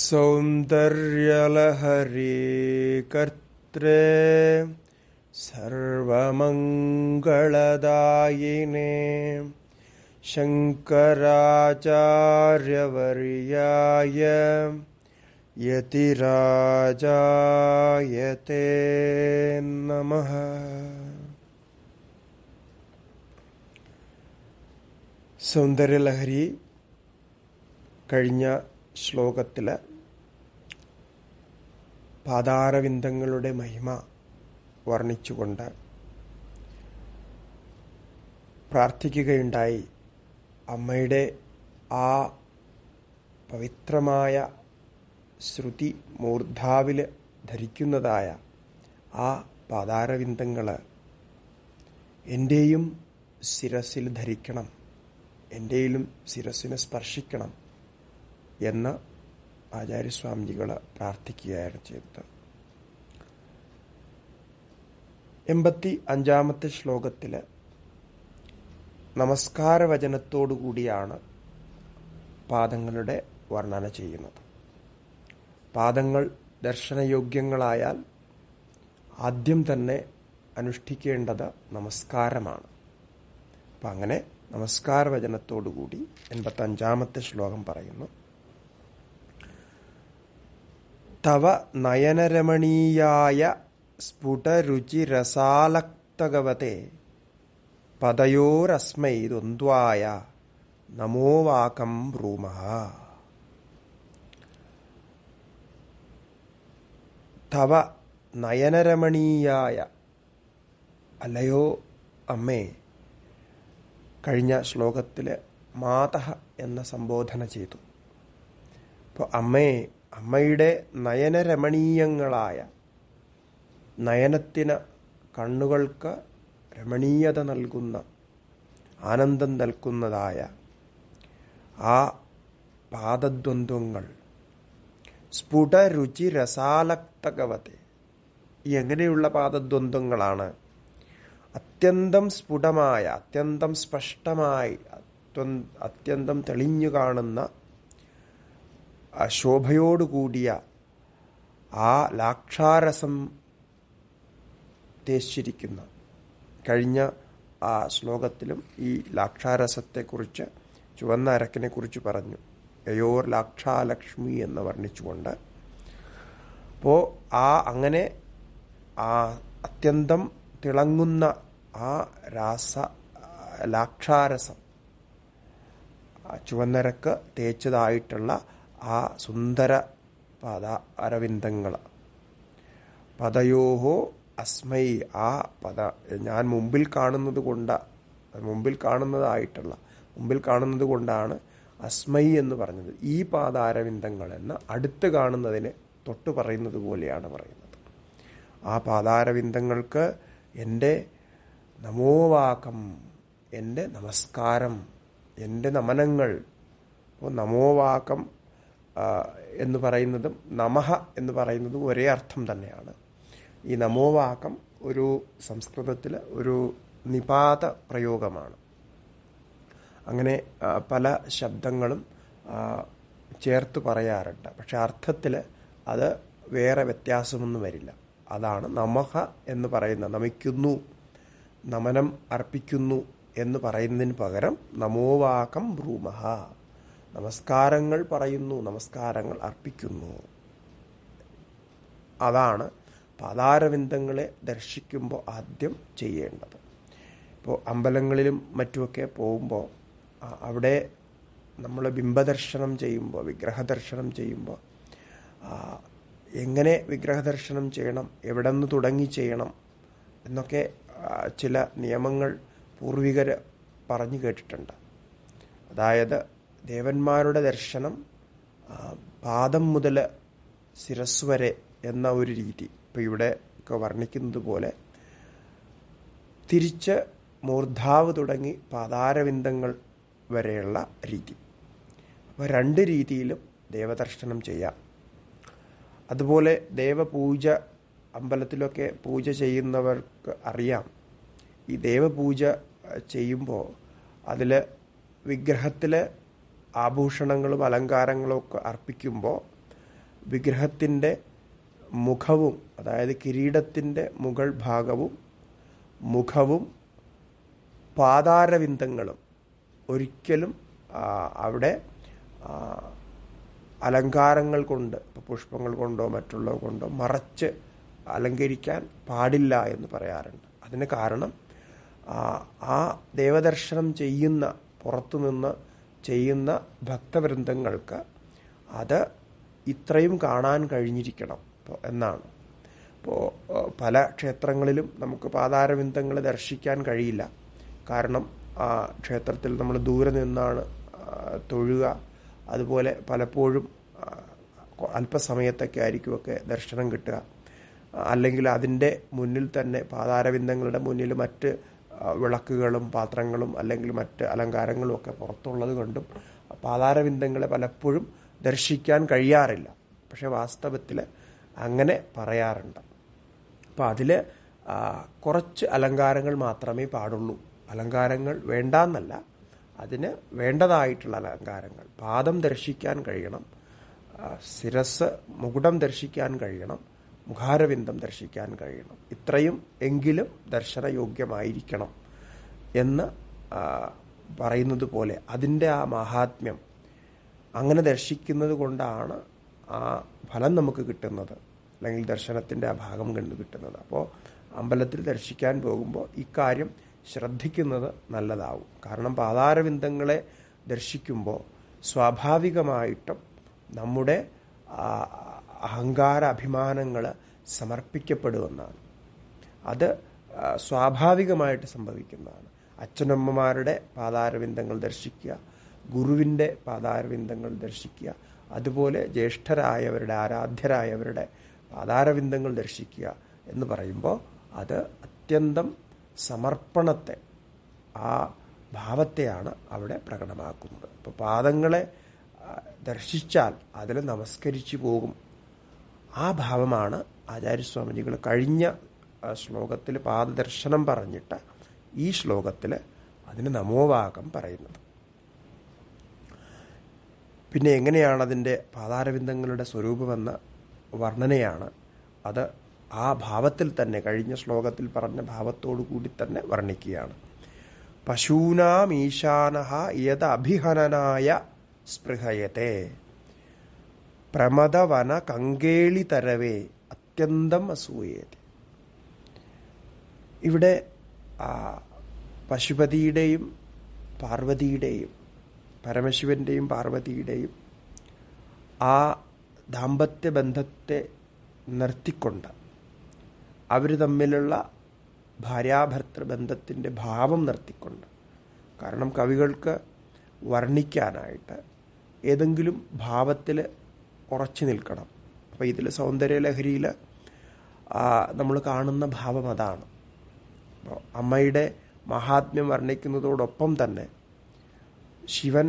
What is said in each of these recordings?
सौन्दर्यलहरी कर्त्रे सर्वमङ्गलदायिने शङ्कराचार्यवर्याय यतिराजायते नमः സൗന്ദര്യലഹരി കഴിഞ്ഞ ശ്ലോകത്തിൽ പാതാരവിന്ദങ്ങളുടെ മഹിമ വർണ്ണിച്ചുകൊണ്ട് പ്രാർത്ഥിക്കുകയുണ്ടായി അമ്മയുടെ ആ പവിത്രമായ ശ്രുതി മൂർധാവിൽ ധരിക്കുന്നതായ ആ പാതാരവിന്ദങ്ങൾ എൻ്റെയും ശിരസിൽ ധരിക്കണം എൻ്റെയിലും ശിരസിനെ സ്പർശിക്കണം എന്ന് ആചാര്യസ്വാമിജികൾ പ്രാർത്ഥിക്കുകയാണ് ചെയ്തത് എൺപത്തി അഞ്ചാമത്തെ ശ്ലോകത്തിൽ നമസ്കാര വചനത്തോടു കൂടിയാണ് പാദങ്ങളുടെ വർണ്ണന ചെയ്യുന്നത് പാദങ്ങൾ ദർശനയോഗ്യങ്ങളായാൽ ആദ്യം തന്നെ അനുഷ്ഠിക്കേണ്ടത് നമസ്കാരമാണ് അപ്പം അങ്ങനെ നമസ്കാര വചനത്തോടുകൂടി എൺപത്തി അഞ്ചാമത്തെ ശ്ലോകം പറയുന്നു തവ നയനരമണീയായ സ്ഫുടരുചിരസാലക്തകവത്തെ പദയോരസ്മൈ ദ്വന്ദ്വായ നമോവാകം ബ്രൂമ തവ നയനരമണീയായ അല്ലയോ അമ്മേ കഴിഞ്ഞ ശ്ലോകത്തിൽ മാതഹ എന്ന സംബോധന ചെയ്തു അപ്പോൾ അമ്മയെ അമ്മയുടെ നയനരമണീയങ്ങളായ നയനത്തിന് കണ്ണുകൾക്ക് രമണീയത നൽകുന്ന ആനന്ദം നൽകുന്നതായ ആ പാദദ്വന്ദ്വങ്ങൾ സ്ഫുടരുചി രസാലക്തകവത്തെ എങ്ങനെയുള്ള പാദദ്വന്ദ്വങ്ങളാണ് അത്യന്തം സ്ഫുടമായ അത്യന്തം സ്പഷ്ടമായി അത്യന്തം തെളിഞ്ഞു കാണുന്ന ശോഭയോടുകൂടിയ ആ ലാക്ഷാരസം ഉദ്ദേശിച്ചിരിക്കുന്ന കഴിഞ്ഞ ആ ശ്ലോകത്തിലും ഈ ലാക്ഷാരസത്തെക്കുറിച്ച് ചുവന്ന അരക്കിനെ കുറിച്ച് പറഞ്ഞു യയോർ ലാക്ഷാലക്ഷ്മി എന്ന് വർണ്ണിച്ചുകൊണ്ട് അപ്പോൾ ആ അങ്ങനെ ആ അത്യന്തം തിളങ്ങുന്ന ആ രാസ ലാക്ഷാരസം ചുവന്നരക്ക് തേച്ചതായിട്ടുള്ള ആ സുന്ദര പദ അരവിന്ദങ്ങൾ പദയോഹോ അസ്മൈ ആ പദ ഞാൻ മുമ്പിൽ കാണുന്നത് കൊണ്ട് മുമ്പിൽ കാണുന്നതായിട്ടുള്ള മുമ്പിൽ കാണുന്നത് കൊണ്ടാണ് അസ്മൈ എന്ന് പറഞ്ഞത് ഈ പാദാരവിന്ദങ്ങൾ എന്ന് അടുത്ത് കാണുന്നതിനെ തൊട്ട് പറയുന്നത് പോലെയാണ് പറയുന്നത് ആ പാദാരവിന്ദങ്ങൾക്ക് എൻ്റെ നമോവാകം എൻ്റെ നമസ്കാരം എൻ്റെ നമനങ്ങൾ അപ്പോൾ നമോവാകം എന്ന് പറയുന്നതും നമഹ എന്ന് പറയുന്നതും ഒരേ അർത്ഥം തന്നെയാണ് ഈ നമോവാകം ഒരു സംസ്കൃതത്തിൽ ഒരു നിപാത പ്രയോഗമാണ് അങ്ങനെ പല ശബ്ദങ്ങളും ചേർത്ത് പറയാറുണ്ട് പക്ഷെ അർത്ഥത്തിൽ അത് വേറെ വ്യത്യാസമൊന്നും വരില്ല അതാണ് നമഹ എന്ന് പറയുന്ന നമിക്കുന്നു നമനം അർപ്പിക്കുന്നു എന്ന് പറയുന്നതിന് പകരം നമോവാകം ബ്രൂമഹ നമസ്കാരങ്ങൾ പറയുന്നു നമസ്കാരങ്ങൾ അർപ്പിക്കുന്നു അതാണ് പാതാരവിന്ദങ്ങളെ ദർശിക്കുമ്പോൾ ആദ്യം ചെയ്യേണ്ടത് ഇപ്പോൾ അമ്പലങ്ങളിലും മറ്റുമൊക്കെ പോകുമ്പോൾ അവിടെ നമ്മൾ ബിംബദർശനം ചെയ്യുമ്പോൾ വിഗ്രഹദർശനം ചെയ്യുമ്പോൾ എങ്ങനെ വിഗ്രഹദർശനം ചെയ്യണം എവിടെ നിന്ന് തുടങ്ങി ചെയ്യണം എന്നൊക്കെ ചില നിയമങ്ങൾ പൂർവികർ പറഞ്ഞു കേട്ടിട്ടുണ്ട് അതായത് ദേവന്മാരുടെ ദർശനം പാദം മുതൽ ശിരസ് വരെ എന്ന ഒരു രീതി ഇപ്പോൾ ഇവിടെ ഒക്കെ വർണ്ണിക്കുന്നത് പോലെ തിരിച്ച് മൂർധാവ് തുടങ്ങി പാതാരവിന്ദങ്ങൾ വരെയുള്ള രീതി അപ്പോൾ രണ്ട് രീതിയിലും ദേവദർശനം ചെയ്യാം അതുപോലെ ദേവപൂജ അമ്പലത്തിലൊക്കെ പൂജ ചെയ്യുന്നവർക്ക് അറിയാം ഈ ദേവപൂജ ചെയ്യുമ്പോൾ അതിൽ വിഗ്രഹത്തിൽ ആഭൂഷണങ്ങളും അലങ്കാരങ്ങളും ഒക്കെ അർപ്പിക്കുമ്പോൾ വിഗ്രഹത്തിൻ്റെ മുഖവും അതായത് കിരീടത്തിൻ്റെ മുകൾ ഭാഗവും മുഖവും പാതാരവിന്ദങ്ങളും ഒരിക്കലും ആ, അവിടെ ആ, അലങ്കാരങ്ങൾ കൊണ്ട് ഇപ്പോൾ പുഷ്പങ്ങൾ കൊണ്ടോ മറ്റുള്ളവ കൊണ്ടോ മറച്ച് അലങ്കരിക്കാൻ പാടില്ല എന്ന് പറയാറുണ്ട് അതിന് കാരണം ആ, ആ ദേവദർശനം ചെയ്യുന്ന പുറത്തുനിന്ന് ചെയ്യുന്ന ഭക്തവൃന്ദങ്ങൾക്ക് അത് ഇത്രയും കാണാൻ കഴിഞ്ഞിരിക്കണം ഇപ്പോൾ എന്നാണ് ഇപ്പോൾ പല ക്ഷേത്രങ്ങളിലും നമുക്ക് പാതാരവിന്ദങ്ങൾ ദർശിക്കാൻ കഴിയില്ല കാരണം ആ ക്ഷേത്രത്തിൽ നമ്മൾ ദൂരെ നിന്നാണ് ആ, തൊഴുക അതുപോലെ പലപ്പോഴും ആ, അല്പസമയത്തൊക്കെ ആയിരിക്കുമൊക്കെ ദർശനം കിട്ടുക അല്ലെങ്കിൽ അതിൻ്റെ മുന്നിൽ തന്നെ പാതാരവിന്ദങ്ങളുടെ മുന്നിൽ മറ്റ് ആ, വിളക്കുകളും പാത്രങ്ങളും അല്ലെങ്കിൽ മറ്റ് അലങ്കാരങ്ങളും ഒക്കെ പുറത്തുള്ളത് കൊണ്ടും പാതാരവിന്ദങ്ങളെ പലപ്പോഴും ദർശിക്കാൻ കഴിയാറില്ല പക്ഷെ വാസ്തവത്തിൽ അങ്ങനെ പറയാറുണ്ട് അപ്പോൾ അതിൽ കുറച്ച് അലങ്കാരങ്ങൾ മാത്രമേ പാടുള്ളൂ അലങ്കാരങ്ങൾ വേണ്ടാന്നല്ല അതിന് വേണ്ടതായിട്ടുള്ള അലങ്കാരങ്ങൾ പാദം ദർശിക്കാൻ കഴിയണം ആ, ശിരസ് മുകുടം ദർശിക്കാൻ കഴിയണം മുഖാരവിന്ദം ദർശിക്കാൻ കഴിയണം ഇത്രയും എങ്കിലും ദർശനയോഗ്യമായിരിക്കണം എന്ന് ആ, പറയുന്നത് പോലെ അതിൻ്റെ ആ മഹാത്മ്യം അങ്ങനെ ദർശിക്കുന്നത് കൊണ്ടാണ് ആ ഫലം നമുക്ക് കിട്ടുന്നത് അല്ലെങ്കിൽ ദർശനത്തിൻ്റെ ആ ഭാഗം കണ്ടു കിട്ടുന്നത് അപ്പോൾ അമ്പലത്തിൽ ദർശിക്കാൻ പോകുമ്പോൾ ഇക്കാര്യം ശ്രദ്ധിക്കുന്നത് നല്ലതാവും കാരണം പാതാരവിന്ദങ്ങളെ ദർശിക്കുമ്പോൾ സ്വാഭാവികമായിട്ടും നമ്മുടെ ആ, അഹങ്കാര അഭിമാനങ്ങൾ സമർപ്പിക്കപ്പെടുമെന്നാണ് അത് ആ, സ്വാഭാവികമായിട്ട് സംഭവിക്കുന്നതാണ് അച്ഛനമ്മമാരുടെ പാതാരവിന്ദങ്ങൾ ദർശിക്കുക ഗുരുവിൻ്റെ പാതാരവിന്ദങ്ങൾ ദർശിക്കുക അതുപോലെ ജ്യേഷ്ഠരായവരുടെ ആരാധ്യരായവരുടെ പാതാരവിന്ദങ്ങൾ ദർശിക്കുക എന്ന് പറയുമ്പോൾ അത് അത്യന്തം സമർപ്പണത്തെ ആ ഭാവത്തെയാണ് അവിടെ പ്രകടമാക്കുന്നത് അപ്പോൾ പാദങ്ങളെ ആ, ദർശിച്ചാൽ അതിൽ നമസ്കരിച്ചു പോകും ആ ഭാവമാണ് ആചാര്യസ്വാമിജികൾ കഴിഞ്ഞ ആ, ശ്ലോകത്തിൽ പാദദർശനം പറഞ്ഞിട്ട് ഈ ശ്ലോകത്തിൽ അതിന് നമോവാകം പറയുന്നത് പിന്നെ എങ്ങനെയാണ് അതിൻ്റെ പാതാരവിന്ദങ്ങളുടെ സ്വരൂപമെന്ന വർണ്ണനയാണ് അത് ആ ഭാവത്തിൽ തന്നെ കഴിഞ്ഞ ശ്ലോകത്തിൽ പറഞ്ഞ ഭാവത്തോടു കൂടി തന്നെ വർണ്ണിക്കുകയാണ് പശൂനാം ഈശാനഹ യത അഭിഹനനായ സ്പൃഹയത്തെ പ്രമദവന കങ്കേളി തരവേ അത്യന്തം അസൂയേതി ഇവിടെ ആ, പശുപതിയുടെയും പാർവതിയുടെയും പരമശിവന്റെയും പാർവതിയുടെയും ആ ദാമ്പത്യ ബന്ധത്തെ നിർത്തിക്കൊണ്ട് അവർ തമ്മിലുള്ള ഭാര്യാഭർത്തൃ ബന്ധത്തിൻ്റെ ഭാവം നിർത്തിക്കൊണ്ട് കാരണം കവികൾക്ക് വർണ്ണിക്കാനായിട്ട് ഏതെങ്കിലും ഭാവത്തിൽ ഉറച്ചു നിൽക്കണം അപ്പോൾ ഇതിൽ സൗന്ദര്യലഹരിയിൽ നമ്മൾ കാണുന്ന ഭാവം അതാണ് അപ്പോൾ അമ്മയുടെ മഹാത്മ്യം വർണ്ണിക്കുന്നതോടൊപ്പം തന്നെ ശിവൻ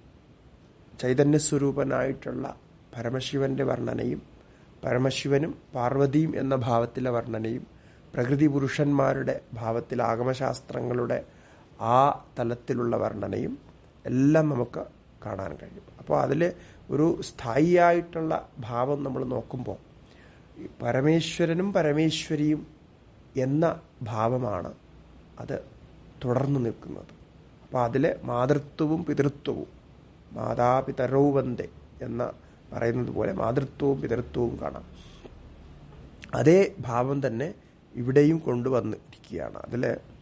ചൈതന്യസ്വരൂപനായിട്ടുള്ള പരമശിവന്റെ വർണ്ണനയും പരമശിവനും പാർവതിയും എന്ന ഭാവത്തിലെ വർണ്ണനയും പ്രകൃതി പുരുഷന്മാരുടെ ഭാവത്തിൽ ആഗമശാസ്ത്രങ്ങളുടെ ആ തലത്തിലുള്ള വർണ്ണനയും എല്ലാം നമുക്ക് കാണാൻ കഴിയും അപ്പോൾ അതിൽ ഒരു സ്ഥായിയായിട്ടുള്ള ഭാവം നമ്മൾ നോക്കുമ്പോൾ ഈ പരമേശ്വരനും പരമേശ്വരിയും എന്ന ഭാവമാണ് അത് തുടർന്നു നിൽക്കുന്നത് അപ്പോൾ അതിലെ മാതൃത്വവും പിതൃത്വവും മാതാപിതരവും വന്ദേ എന്ന പറയുന്നത് പോലെ മാതൃത്വവും പിതൃത്വവും കാണാം അതേ ഭാവം തന്നെ ഇവിടെയും കൊണ്ടുവന്ന് ഇരിക്കുകയാണ് അതിൽ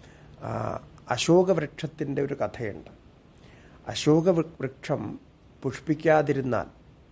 അശോകവൃക്ഷത്തിൻ്റെ ഒരു കഥയുണ്ട് അശോക വൃക്ഷം പുഷ്പിക്കാതിരുന്നാൽ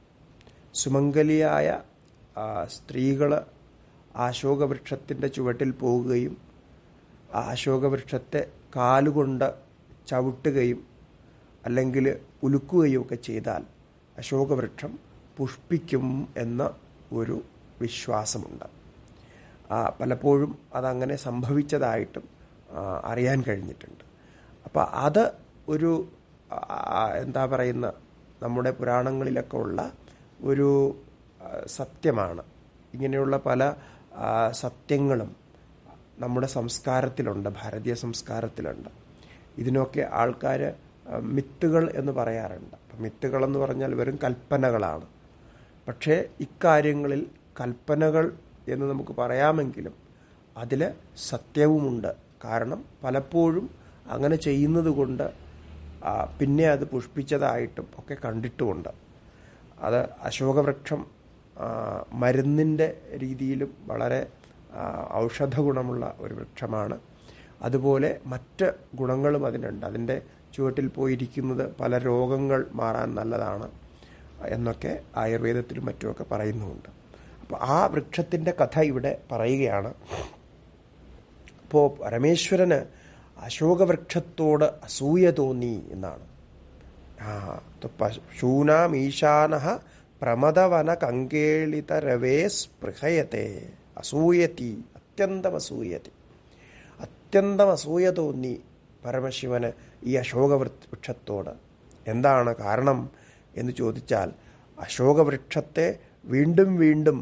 സുമംഗലിയായ സ്ത്രീകൾ അശോകവൃക്ഷത്തിൻ്റെ ചുവട്ടിൽ പോവുകയും ആ അശോകവൃക്ഷത്തെ കാലുകൊണ്ട് ചവിട്ടുകയും അല്ലെങ്കിൽ ഉലുക്കുകയും ഒക്കെ ചെയ്താൽ അശോകവൃക്ഷം പുഷ്പിക്കും എന്ന ഒരു വിശ്വാസമുണ്ട് പലപ്പോഴും അതങ്ങനെ സംഭവിച്ചതായിട്ടും അറിയാൻ കഴിഞ്ഞിട്ടുണ്ട് അപ്പം അത് ഒരു എന്താ പറയുന്ന നമ്മുടെ പുരാണങ്ങളിലൊക്കെ ഉള്ള ഒരു സത്യമാണ് ഇങ്ങനെയുള്ള പല സത്യങ്ങളും നമ്മുടെ സംസ്കാരത്തിലുണ്ട് ഭാരതീയ സംസ്കാരത്തിലുണ്ട് ഇതിനൊക്കെ ആൾക്കാർ മിത്തുകൾ എന്ന് പറയാറുണ്ട് അപ്പം മിത്തുകൾ എന്ന് പറഞ്ഞാൽ വെറും കൽപ്പനകളാണ് പക്ഷേ ഇക്കാര്യങ്ങളിൽ കൽപ്പനകൾ എന്ന് നമുക്ക് പറയാമെങ്കിലും അതിൽ സത്യവുമുണ്ട് കാരണം പലപ്പോഴും അങ്ങനെ ചെയ്യുന്നത് കൊണ്ട് ആ, പിന്നെ അത് പുഷ്പിച്ചതായിട്ടും ഒക്കെ കണ്ടിട്ടുമുണ്ട് അത് അശോകവൃക്ഷം ആ, മരുന്നിൻ്റെ രീതിയിലും വളരെ ആ, ഔഷധ ഗുണമുള്ള ഒരു വൃക്ഷമാണ് അതുപോലെ മറ്റ് ഗുണങ്ങളും അതിനുണ്ട് അതിൻ്റെ ചുവട്ടിൽ പോയിരിക്കുന്നത് പല രോഗങ്ങൾ മാറാൻ നല്ലതാണ് എന്നൊക്കെ ആയുർവേദത്തിലും മറ്റുമൊക്കെ പറയുന്നുമുണ്ട് അപ്പോൾ ആ വൃക്ഷത്തിൻ്റെ കഥ ഇവിടെ പറയുകയാണ് അപ്പോൾ പരമേശ്വരന് അശോകവൃക്ഷത്തോട് അസൂയ തോന്നി എന്നാണ് ആ പശൂനാം ഈശാന പ്രമദവന കങ്കേളിതരവേ സ്പൃഹയത്തെ അസൂയത്തി അത്യന്തം അസൂയത്തി അത്യന്തം അസൂയ തോന്നി പരമശിവന് ഈ അശോകവൃക്ഷത്തോട് എന്താണ് കാരണം എന്ന് ചോദിച്ചാൽ അശോകവൃക്ഷത്തെ വീണ്ടും വീണ്ടും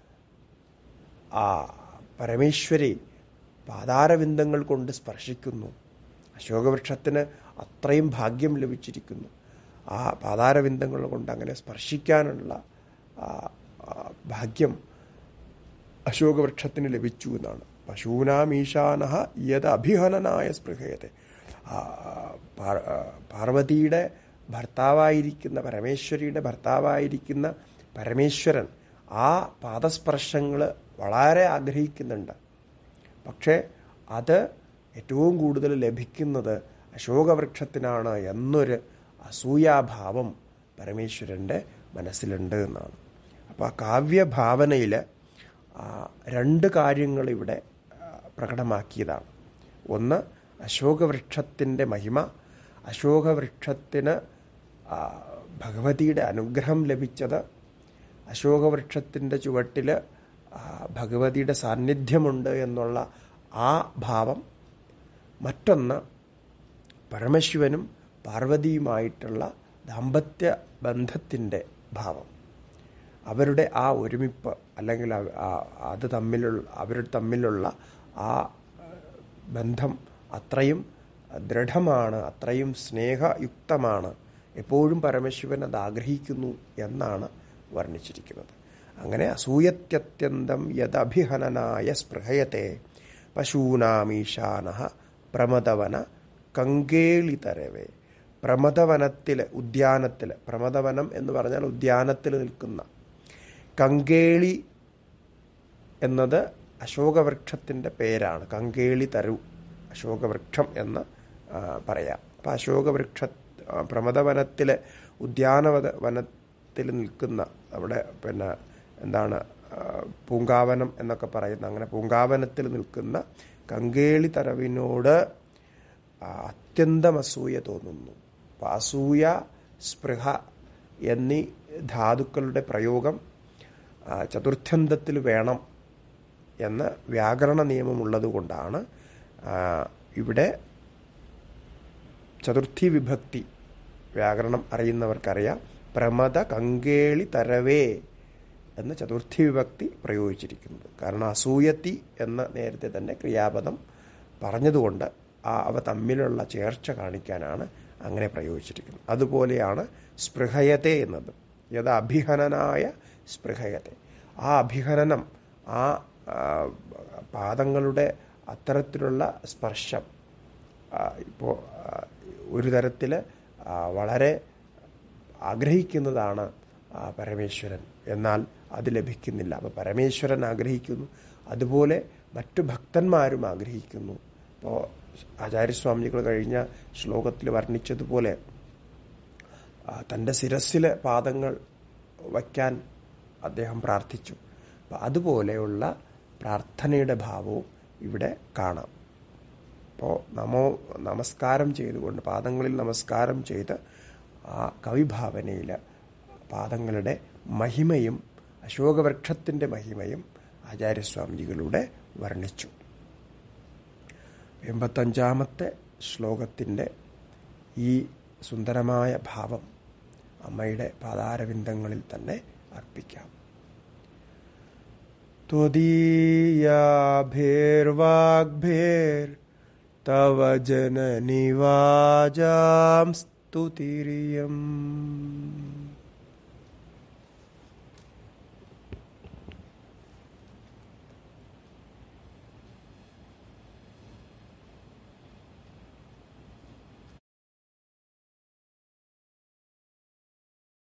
ആ പരമേശ്വരി പാതാരവിന്ദങ്ങൾ കൊണ്ട് സ്പർശിക്കുന്നു അശോകവൃക്ഷത്തിന് അത്രയും ഭാഗ്യം ലഭിച്ചിരിക്കുന്നു ആ പാതാരവിന്ദങ്ങൾ കൊണ്ട് അങ്ങനെ സ്പർശിക്കാനുള്ള ആ, ആ, ഭാഗ്യം അശോകവൃക്ഷത്തിന് ലഭിച്ചു എന്നാണ് പശൂനാമീശാന യത് അഭിഹനനായ സ്പൃഹയത്തെ ആ, പാർ- ആ, പാർവതിയുടെ ഭർത്താവായിരിക്കുന്ന പരമേശ്വരിയുടെ ഭർത്താവായിരിക്കുന്ന പരമേശ്വരൻ ആ പാദസ്പർശങ്ങൾ വളരെ ആഗ്രഹിക്കുന്നുണ്ട് പക്ഷേ അത് ഏറ്റവും കൂടുതൽ ലഭിക്കുന്നത് അശോകവൃക്ഷത്തിനാണ് എന്നൊരു അസൂയാഭാവം പരമേശ്വരൻ്റെ മനസ്സിലുണ്ട് എന്നാണ് അപ്പോൾ ആ കാവ്യഭാവനയിൽ രണ്ട് കാര്യങ്ങൾ ഇവിടെ ആ, പ്രകടമാക്കിയതാണ് ഒന്ന് അശോകവൃക്ഷത്തിൻ്റെ മഹിമ അശോകവൃക്ഷത്തിന് ആ, ഭഗവതിയുടെ അനുഗ്രഹം ലഭിച്ചത് അശോകവൃക്ഷത്തിൻ്റെ ചുവട്ടിൽ ആ, ഭഗവതിയുടെ സാന്നിധ്യമുണ്ട് എന്നുള്ള ആ ഭാവം മറ്റൊന്ന് പരമശിവനും പാർവതിയുമായിട്ടുള്ള ദാമ്പത്യ ബന്ധത്തിൻ്റെ ഭാവം അവരുടെ ആ ഒരുമിപ്പ് അല്ലെങ്കിൽ അവ- ആ- അത് തമ്മിലുള്ള അവർ തമ്മിലുള്ള ആ ഏഹ്, ബന്ധം അത്രയും ദൃഢമാണ് അത്രയും സ്നേഹയുക്തമാണ് എപ്പോഴും പരമശിവൻ അത് ആഗ്രഹിക്കുന്നു എന്നാണ് വർണ്ണിച്ചിരിക്കുന്നത് അങ്ങനെ അസൂയത്യത്യന്തം യദഭിഹനനായ സ്പൃഹയത്തെ പശൂനാമീശാന പ്രമദവന കങ്കേളിതരവേ പ്രമദവനത്തിൽ ഉദ്യാനത്തിൽ പ്രമദവനം എന്ന് പറഞ്ഞാൽ ഉദ്യാനത്തിൽ നിൽക്കുന്ന കങ്കേളി എന്നത് അശോകവൃക്ഷത്തിൻ്റെ പേരാണ് കങ്കേളി തരു അശോകവൃക്ഷം എന്ന് ആ, പറയാം അപ്പം അശോകവൃക്ഷ ആ, പ്രമദവനത്തിലെ ഉദ്യാനവന വനത്തിൽ നിൽക്കുന്ന അവിടെ പിന്നെ എന്താണ് ആ, പൂങ്കാവനം എന്നൊക്കെ പറയുന്ന അങ്ങനെ പൂങ്കാവനത്തിൽ നിൽക്കുന്ന കങ്കേളി തരവിനോട് ആ, അത്യന്തം അസൂയ തോന്നുന്നു അപ്പം അസൂയ സ്പൃഹ എന്നീ ധാതുക്കളുടെ പ്രയോഗം ആ, ചതുർത്ഥന്തത്തിൽ വേണം എന്ന വ്യാകരണ നിയമമുള്ളത് കൊണ്ടാണ് ആ, ഇവിടെ ചതുർത്ഥി വിഭക്തി വ്യാകരണം അറിയുന്നവർക്കറിയാം പ്രമദ കങ്കേളി തരവേ എന്ന ചതുർത്ഥി വിഭക്തി പ്രയോഗിച്ചിരിക്കുന്നത് കാരണം അസൂയത്തി എന്ന നേരത്തെ തന്നെ ക്രിയാപദം പറഞ്ഞതുകൊണ്ട് ആ അവ തമ്മിലുള്ള ചേർച്ച കാണിക്കാനാണ് അങ്ങനെ പ്രയോഗിച്ചിരിക്കുന്നത് അതുപോലെയാണ് സ്പൃഹയത്തെ എന്നത് യഥ അഭിഹനനായ സ്പൃഹയത്തെ ആ അഭിഹനനം ആ ആ, പാദങ്ങളുടെ അത്തരത്തിലുള്ള സ്പർശം ഇപ്പോൾ ഒരു തരത്തിൽ വളരെ ആഗ്രഹിക്കുന്നതാണ് ആ, പരമേശ്വരൻ എന്നാൽ അത് ലഭിക്കുന്നില്ല അപ്പോൾ പരമേശ്വരൻ ആഗ്രഹിക്കുന്നു അതുപോലെ മറ്റു ഭക്തന്മാരും ആഗ്രഹിക്കുന്നു ഇപ്പോൾ ആചാര്യസ്വാമികൾ കഴിഞ്ഞ ശ്ലോകത്തിൽ വർണ്ണിച്ചതുപോലെ ആ, തൻ്റെ ശിരസ്സിൽ പാദങ്ങൾ വയ്ക്കാൻ അദ്ദേഹം പ്രാർത്ഥിച്ചു അപ്പം അതുപോലെയുള്ള പ്രാർത്ഥനയുടെ ഭാവവും ഇവിടെ കാണാം അപ്പോൾ നമോ നമസ്കാരം ചെയ്തുകൊണ്ട് പാദങ്ങളിൽ നമസ്കാരം ചെയ്ത് ആ കവിഭാവനയിൽ പാദങ്ങളുടെ മഹിമയും അശോകവൃക്ഷത്തിൻ്റെ മഹിമയും ആചാര്യസ്വാമിജികളുടെ വർണ്ണിച്ചു എൺപത്തഞ്ചാമത്തെ ശ്ലോകത്തിൻ്റെ ഈ സുന്ദരമായ ഭാവം അമ്മയുടെ പാതാരവിന്ദങ്ങളിൽ തന്നെ അർപ്പിക്കാം त्वदीयाभिर्वाग्भिर् तव जननिवाजां स्तुतिरियम्